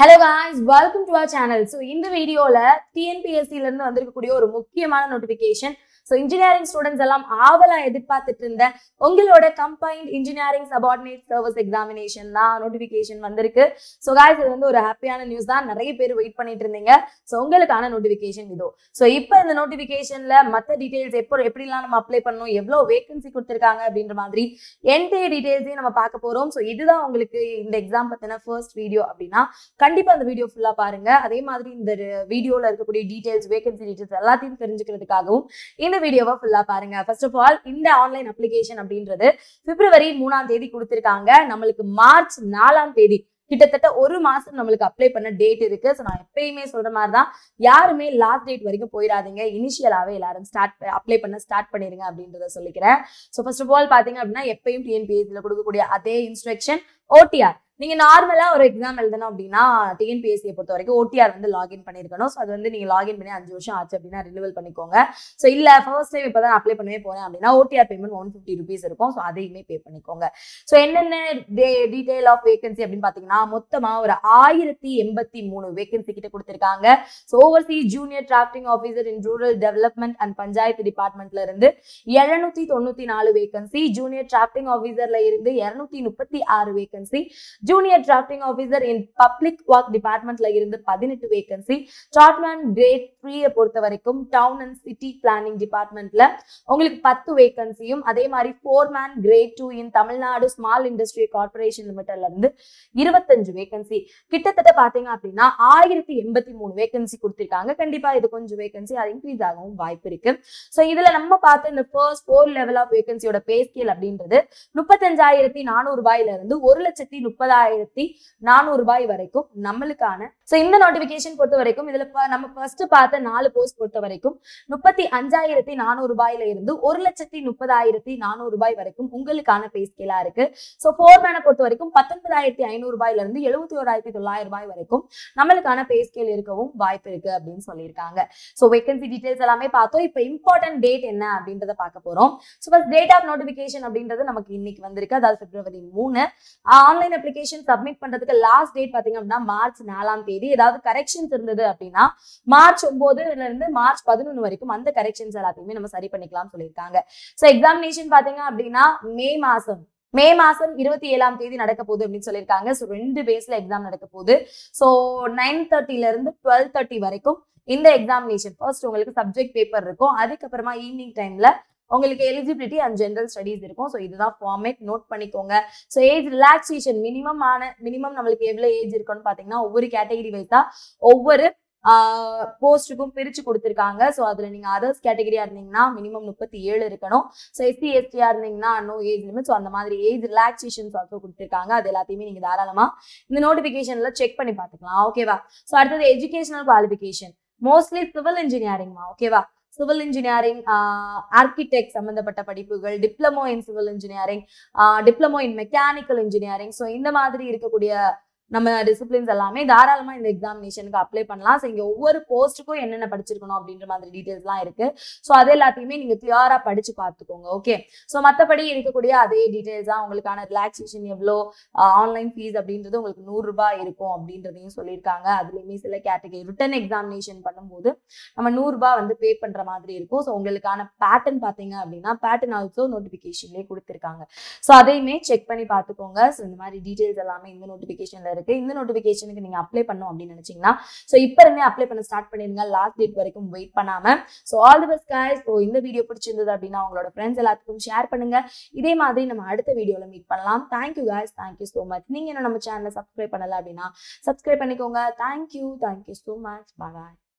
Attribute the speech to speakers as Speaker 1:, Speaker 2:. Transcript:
Speaker 1: hello guys welcome to our channel so இந்த வீடியோல டிஎன்பிஎஸ்சில இருந்து வந்திருக்கக்கூடிய ஒரு முக்கியமான நோட்டிபிகேஷன் ஸோ இன்ஜினியரிங் ஸ்டூடெண்ட்ஸ் எல்லாம் ஆவலா எதிர்பார்த்துட்டு இருந்த உங்களோட combined engineering subordinate service examination தான் நோட்டிபிகேஷன் வந்திருக்கு ஸோ guys இது வந்து ஒரு ஹாப்பியான நியூஸ் தான் நிறைய பேர் வெயிட் பண்ணிட்டு இருந்தீங்க ஸோ உங்களுக்கான நோட்டிபிகேஷன் இதோ ஸோ இப்போ இந்த நோட்டிபிகேஷன்ல மற்ற டீடைல்ஸ் எப்போ எப்படிலாம் நம்ம அப்ளை பண்ணணும் எவ்வளோ வேகன்சி கொடுத்துருக்காங்க அப்படின்ற மாதிரி என்டைய டீடைல்ஸையும் நம்ம பார்க்க போறோம் ஸோ இதுதான் உங்களுக்கு இந்த எக்ஸாம் பத்தின ஃபர்ஸ்ட் வீடியோ அப்படின்னா கண்டிப்பா அந்த வீடியோ ஃபுல்லா பாருங்க அதே மாதிரி இந்த வீடியோல இருக்கக்கூடிய டீடைல்ஸ் வேகன்சி டீடைல்ஸ் எல்லாத்தையும் தெரிஞ்சுக்கிறதுக்காகவும் இந்த வீடியோவை ஃபுல்லா பாருங்க ஃபர்ஸ்ட் ஆஃப் ஆல் இந்த ஆன்லைன் அப்ளிகேஷன் அப்படின்றது பிப்ரவரி மூணாம் தேதி கொடுத்திருக்காங்க நம்மளுக்கு மார்ச் நாலாம் தேதி கிட்டத்தட்ட ஒரு மாசம் நம்மளுக்கு அப்ளை பண்ண டேட் இருக்கு ஸோ நான் எப்பயுமே சொல்ற மாதிரி தான் யாருமே லாஸ்ட் டேட் வரைக்கும் போயிடாதீங்க இனிஷியலாவே எல்லாரும் ஸ்டார்ட் அப்ளை பண்ண ஸ்டார்ட் பண்ணிருங்க அப்படின்றத சொல்லிக்கிறேன் ஸோ ஃபர்ஸ்ட் ஆஃப் ஆல் பாத்தீங்க அப்படின்னா எப்பயும் டிஎன்பிஎஸ்சியில் கொடுக்கக்கூடிய அதே இன்ஸ்ட்ரக்ஷன் ஓடிஆர் நீங்க நார்மலா ஒரு எக்ஸாம் எழுதணும் அப்படின்னா டிஎன்பிஎஸ்சியை பொறுத்த வரைக்கும் ஓடிஆர் வந்து லாகின் பண்ணிருக்கணும் ஸோ அது வந்து நீங்க லாகின் பண்ணி அஞ்சு வருஷம் ஆச்சு அப்படின்னா ரினிவல் பண்ணிக்கோங்க ஸோ இல்ல ஃபர்ஸ்ட் டைம் இப்பதான் அப்ளை பண்ணவே போறேன் அப்படின்னா OTR payment one fifty rupees இருக்கும் ஸோ அதையுமே பே பண்ணிக்கோங்க ஸோ என்னென்ன டீடைல் ஆஃப் வேகன்சி அப்படின்னு பாத்தீங்கன்னா மொத்தமா ஒரு ஆயிரத்தி எண்பத்தி மூணு வேகன்சி கிட்ட கொடுத்திருக்காங்க so overseer junior drafting officer in rural development and panchayat டிபார்ட்மெண்ட்ல இருந்து எழுநூத்தி தொண்ணூத்தி நாலு வேகன்சி ஜூனியர் டிராஃப்டிங் ஆஃபீஸர்ல இருந்து இருநூத்தி முப்பத்தி ஆறு vacancy junior drafting officer in public work டிபார்ட்மெண்ட்ல இருந்து பதினெட்டு வேகன்சி சார்ட்மேன் கிரேட் த்ரீயை பொறுத்த வரைக்கும் டவுன் அண்ட் சிட்டி பிளானிங் டிபார்ட்மெண்ட்ல உங்களுக்கு பத்து வேகன்சியும் அதே மாதிரி foreman grade two in Tamil Nadu small industry corporation லிமிடெட்ல இருந்து இருபத்தஞ்சு வேகன்சி கிட்டத்தட்ட பாத்தீங்க அப்படின்னா ஆயிரத்தி எண்பத்தி மூணு வேகன்சி கொடுத்திருக்காங்க கண்டிப்பா இது கொஞ்சம் வேகன்சி அது இன்க்ரீஸ் ஆகவும் வாய்ப்பு இருக்கு ஸோ இதுல நம்ம பார்த்த இந்த ஃபர்ஸ்ட் ஃபோர் லெவல் ஆஃப் வேகன்சியோட பே ஸ்கேல் அப்படின்றது முப்பத்தஞ்சாயிரத்தி நானூறு ரூபாயில இருந்து ஒரு லட்சத்தி முப்பதாயிரத்தி நானூறு ரூபாய் வரைக்கும் நம்மளுக்கான ஸோ இந்த நோட்டிபிகேஷன் பொறுத்த வரைக்கும் இதுல ப- நம்ம ஃபர்ஸ்ட் பார்த்த நாலு போஸ்ட் பொறுத்த வரைக்கும் முப்பத்தி அஞ்சாயிரத்தி நானூறு ரூபாயில இருந்து ஒரு லட்சத்தி முப்பதாயிரத்தி நானூறு ரூபாய் வரைக்கும் உங்களுக்கான பே ஸ்கேலா இருக்கு ஸோ ஃபோர்மேனை பொறுத்த வரைக்கும் பத்தொன்பதாயிரத்தி ஐநூறு ரூபாயில இருந்து எழுபத்தி ஓராயிரத்தி தொள்ளாயிரம் ரூபாய் வரைக்கும் நம்மளுக்கான பே ஸ்கேல் இருக்கவும் வாய்ப்பு இருக்கு அப்படின்னு சொல்லியிருக்காங்க ஸோ வேகன்சி டீடைல்ஸ் எல்லாமே பார்த்தோம் இப்போ இம்பார்ட்டன்ட் டேட் என்ன அப்படின்றத பார்க்க போறோம் so first date of notification அப்படின்றது நமக்கு இன்னைக்கு வந்திருக்கு அதாவது பிப்ரவரி மூணு ஆன்லைன் அப்ளிகேஷன் சப்மிட் பண்றதுக்கு லாஸ்ட் டேட் பாத்தீங்க அப்படின்னா மார்ச் நாலாம் தேதி ஏதாவது கரெக்ஷன்ஸ் இருந்தது அப்படின்னா மார்ச் ஒன்பதுல இருந்து மார்ச் பதினொன்று வரைக்கும் அந்த கரெக்ஷன்ஸ் எல்லாத்தையுமே நம்ம சரி பண்ணிக்கலாம்னு சொல்லியிருக்காங்க ஸோ எக்ஸாமினேஷன் பாத்தீங்க அப்படின்னா மே மாசம் மே மாசம் இருபத்தி ஏழாம் தேதி நடக்க போகுது அப்படின்னு சொல்லியிருக்காங்க ஸோ ரெண்டு பேஸ்ல எக்ஸாம் நடக்க போகுது ஸோ நைன் தேர்ட்டில இருந்து டுவெல் தேர்ட்டி வரைக்கும் இந்த எக்ஸாமினேஷன் ஃபர்ஸ்ட் உங்களுக்கு சப்ஜெக்ட் பேப்பர் இருக்கும் அதுக்கப்புறமா ஈவினிங் டைம்ல உங்களுக்கு எலிஜிபிலிட்டி அண்ட் ஜென்ரல் ஸ்டடீஸ் இருக்கும் ஸோ இதுதான் ஃபார்மேட் நோட் பண்ணிக்கோங்க ஸோ ஏஜ் ரிலாக்ஸேஷன் மினிமம் ஆன மினிமம் நம்மளுக்கு எவ்வளோ ஏஜ் இருக்குன்னு பார்த்தீங்கன்னா ஒவ்வொரு கேட்டகரி வைஸா ஒவ்வொரு போஸ்ட்டுக்கும் பிரிச்சு கொடுத்துருக்காங்க ஸோ அதுல நீங்க அதர்ஸ் கேட்டகரியா இருந்தீங்கன்னா மினிமம் முப்பத்தி ஏழு இருக்கணும் ஸோ எஸ்சி எஸ்டியா இருந்தீங்கன்னா நோ ஏஜ் லிமிட் ஸோ அந்த மாதிரி ஏஜ் ரிலாக்ஸேஷன்ஸ் ஆல்சோ கொடுத்துருக்காங்க அது எல்லாத்தையுமே நீங்க தாராளமா இந்த நோட்டிபிகேஷன்ல செக் பண்ணி பார்த்துக்கலாம் ஓகேவா ஸோ அடுத்தது எஜுகேஷனல் குவாலிஃபிகேஷன் மோஸ்ட்லி சிவில் இன்ஜினியரிங்மா ஓகேவா சிவில் இன்ஜினியரிங் ஆர்கிடெக்ட் சம்பந்தப்பட்ட படிப்புகள் diploma in civil engineering diploma in mechanical engineering so இந்த மாதிரி இருக்கக்கூடிய நம்ம டிசிப்ளின்ஸ் எல்லாமே தாராளமா இந்த எக்ஸாமினேஷனுக்கு அப்ளை பண்ணலாம் ஸோ இங்க ஒவ்வொரு போஸ்ட்டுக்கும் என்னென்ன படிச்சிருக்கணும் அப்படின்ற மாதிரி டீடைல்ஸ்லாம் இருக்கு ஸோ அது எல்லாத்தையுமே நீங்க கிளியரா படிச்சு பார்த்துக்கோங்க ஓகே ஸோ மற்றபடி இருக்கக்கூடிய அதே டீடைல்ஸ் தான் உங்களுக்கான ரிலாக்ஸேஷன் எவ்வளோ ஆன்லைன் ஃபீஸ் அப்படின்றது உங்களுக்கு நூறு ரூபாய் இருக்கும் அப்படின்றதையும் சொல்லியிருக்காங்க அதுலேயுமே சில கேட்டகரி ரிட்டன் எக்ஸாமினேஷன் பண்ணும்போது நம்ம நூறு ரூபாய் வந்து பே பண்ற மாதிரி இருக்கும் ஸோ உங்களுக்கான பேட்டர்ன் பார்த்தீங்க அப்படின்னா பேட்டர்ன் ஆல்சோ நோட்டிஃபிகேஷன்லேயே கொடுத்துருக்காங்க ஸோ அதையுமே செக் பண்ணி பார்த்துக்கோங்க ஸோ இந்த மாதிரி டீடைல்ஸ் எல்லாமே இந்த நோட்டிஃபிகேஷன்ல இருக்கு இந்த நோட்டிஃபிகேஷனுக்கு நீங்க அப்ளை பண்ணும் அப்படின்னு நினைச்சீங்கன்னா ஸோ இப்போ இருந்தே அப்ளை பண்ண ஸ்டார்ட் பண்ணிருங்க லாஸ்ட் டேட் வரைக்கும் வெயிட் பண்ணாம so all the best guys so இந்த வீடியோ பிடிச்சிருந்தது அப்படின்னா உங்களோட ஃப்ரெண்ட்ஸ் எல்லாத்துக்கும் ஷேர் பண்ணுங்க இதே மாதிரி நம்ம அடுத்த வீடியோல மீட் பண்ணலாம் thank you guys thank you so much நீங்க இன்னும் நம்ம சேனலை சப்ஸ்கிரைப் பண்ணல அப்படின்னா சப்ஸ்கிரைப் பண்ணிக்கோங்க தேங்க்யூ தேங்க்யூ ஸோ மச் பாய்